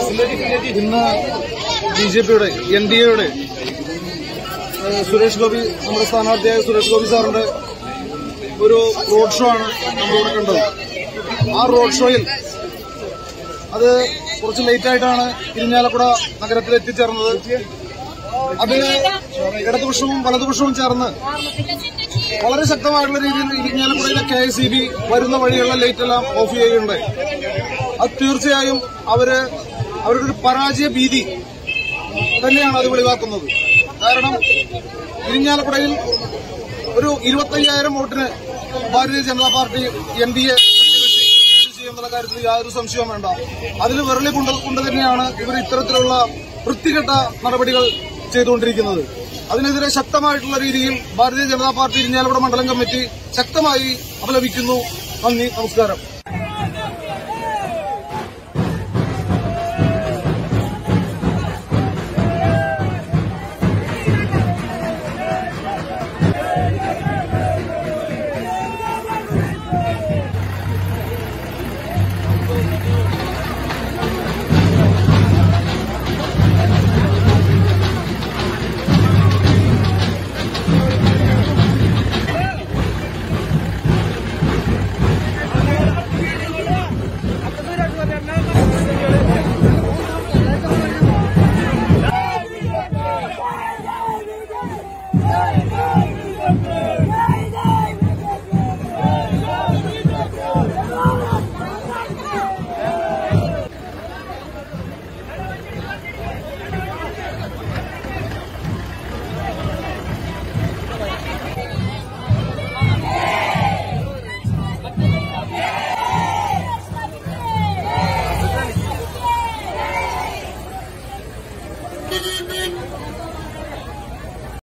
ഇന്ന് B J പിയുടെ N D എയുടെ സുരേഷ് ഗോപി നമ്മുടെ സ്ഥാനാർത്ഥിയായ സുരേഷ് ഗോപി സാറിന്റെ ഒരു റോഡ് ഷോ ആണ് നമ്മളിവിടെ കണ്ടത് ആ റോഡ് ഷോയിൽ അത് കുറച്ച് ലേറ്റ് ആയിട്ടാണ് ഇരിഞ്ഞാലക്കുട നഗരത്തിൽ എത്തിച്ചേർന്നത് അത് ഇടതുപക്ഷവും വലതുപക്ഷവും ചേർന്ന് വളരെ ശക്തമായിട്ടുള്ള രീതിയിൽ ഇരിഞ്ഞാലക്കുടയിലെ കെ എസ് ബി വരുന്ന വഴിയുള്ള ലൈറ്റ് എല്ലാം ഓഫ് ചെയ്യുകയുണ്ടായി അത് തീർച്ചയായും അവര് അവരുടെ ഒരു പരാജയ ഭീതി തന്നെയാണ് അത് വെളിവാക്കുന്നത് കാരണം ഇരിഞ്ഞാലക്കുടയിൽ ഒരു ഇരുപത്തയ്യായിരം വോട്ടിന് Bharatiya Janata Party N D A lead ചെയ്യുമെന്നുള്ള കാര്യത്തിൽ യാതൊരു സംശയവും വേണ്ട അതിൽ വിരളി കൊണ്ട് കൊണ്ട് തന്നെയാണ് ഇവർ ഇത്തരത്തിലുള്ള വൃത്തികെട്ട നടപടികൾ ചെയ്തുകൊണ്ടിരിക്കുന്നത് അതിനെതിരെ ശക്തമായിട്ടുള്ള രീതിയിൽ ഭാരതീയ ജനതാ പാർട്ടി ഇരിഞ്ഞാലക്കുട മണ്ഡലം കമ്മിറ്റി ശക്തമായി അപലപിക്കുന്നു നന്ദി നമസ്കാരം